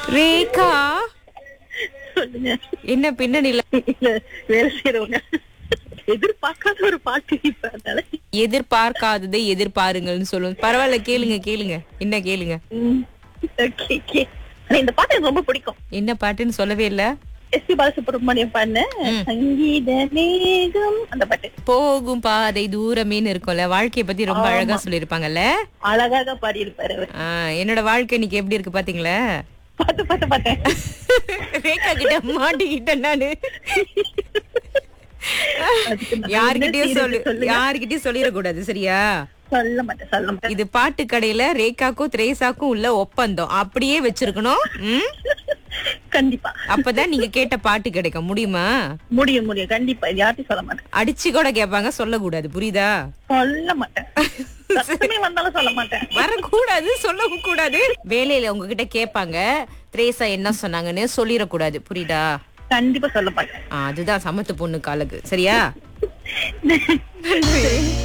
ரேகா சொல்லுங்க என்ன பின்னணியில இல்ல, வேலை செய்யறவங்க எதிர்பார்க்காத ஒரு பாட்டு இப்ப அதனால எதிர்பார்க்காததை எதிர்பாருங்கள்னு சொல்லுவோம் பரவாயில்ல கேளுங்க கேளுங்க என்ன கேளுங்க ம், okay, okay. ஆனா இந்த பாட்டு எனக்கு ரொம்ப பிடிக்கும் என்ன பாட்டுன்னு சொல்லவே இல்ல எஸ் பி பாலசுப்ரமணியம் பாடின சங்கீத மேகம் அந்த பாட்டு போகும் பாதை தூரமேன்னு இருக்கும்ல வாழ்க்கைய பத்தி ரொம்ப அழகா சொல்லிருப்பாங்கல்ல அழகாக பாடியிருப்பாரு அவர் என்னோட வாழ்க்கை இன்னைக்கு எப்படி இருக்கு பாத்தீங்களா பாட்டு பாட்டு பார்த்தேன் ரேகா கிட்ட மாட்டிக்கிட்டேன் நானு அதுக்கு நான் யாருகிட்டயும் என்ன சொல்லு செய்யறது சொல்லுங்க. யாருகிட்டயும் சொல்லிடக்கூடாது சரியா சொல்ல மாட்டேன் சொல்ல மாட்டேன் இது பாட்டு கடையில ரேகாக்கும் திரேசாக்கும் உள்ள ஒப்பந்தம் அப்படியே வச்சிருக்கணும் ம்? கண்டிப்பா அப்பதான் நீங்க கேட்ட பாட்டு கிடைக்கும் முடியுமா முடியும் முடியும் கண்டிப்பா இது யார்ட்டையும் சொல்ல மாட்டேன் அடிச்சு கூட கேட்பாங்க சொல்லக்கூடாது புரியுதா சொல்ல மாட்டேன் சத்தமே வந்தாலும் சொல்ல மாட்டேன் வரக்கூடாது சொல்லவும் கூடாது வேலையில உங்ககிட்ட கேட்பாங்க திரேசா என்ன சொன்னாங்கன்னு சொல்லிடக்கூடாது புரியுதா கண்டிப்பா சொல்ல மாட்டேன் ஆ, அதுதான் சமத்து பொண்ணுக்கு அழகு சரியா